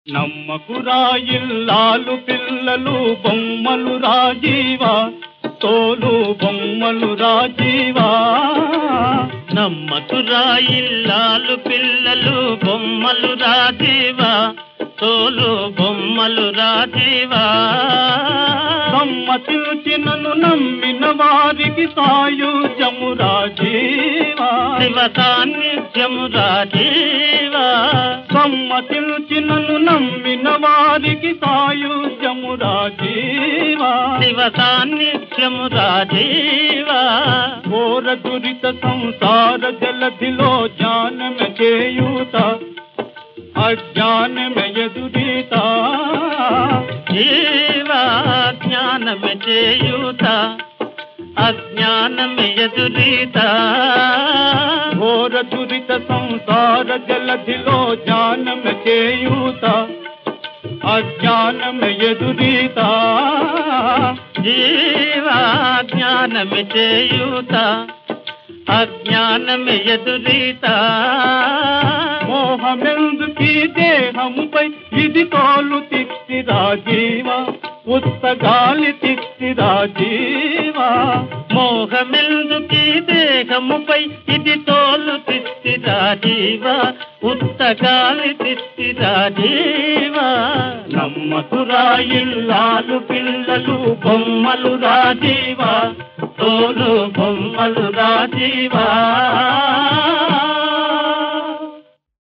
నమ్మకురా ఇల్లాలు పిల్లలు బొమ్మలు రాజీవా తోలు బొమ్మలు రాజీవా నమ్మకురా ఇల్లాలు పిల్లలు బొమ్మలు రాజీవా తోలు బొమ్మలు రాజీవా సమ్మతిల్చినను నమ్మిన వారికి సాయుజము రాజీవా శివ సాన్నిధ్యము రాజీవా సమ్మతిల్చినను నమ్మిన వారికి సాయుజము రాజీవా శివ సాన్నిధ్యము రాజీవా ఘోర దురిత సంసార జలధిలో జ్ఞానమ చేయూత అజ్ఞానమ ఎదురీత జీవా జ్ఞానమే చేయూత అజ్ఞానమే ఎదురీత ఘోర దురిత సంసార జలధిలో జ్ఞానమ చేయూత అజ్ఞానమ ఎదురీత జీవా జ్ఞానమే చేయూత అజ్ఞానమే ఎదురీత మోహమెందుకీ దేహముపై ఇది తోలు తిక్తి రాజీవ ఉత్తగాలి తిక్తి రాజీవ మోహమెందుకీ దేహముపై ఇది తోలు తిస్తి రాజీవ ఉత్తగాలి తిస్తి రాజీవ నమ్మకురా ఇల్లాలు పిల్లలు బొమ్మలు రాజీవ తోలు బొమ్మలు రాజీవా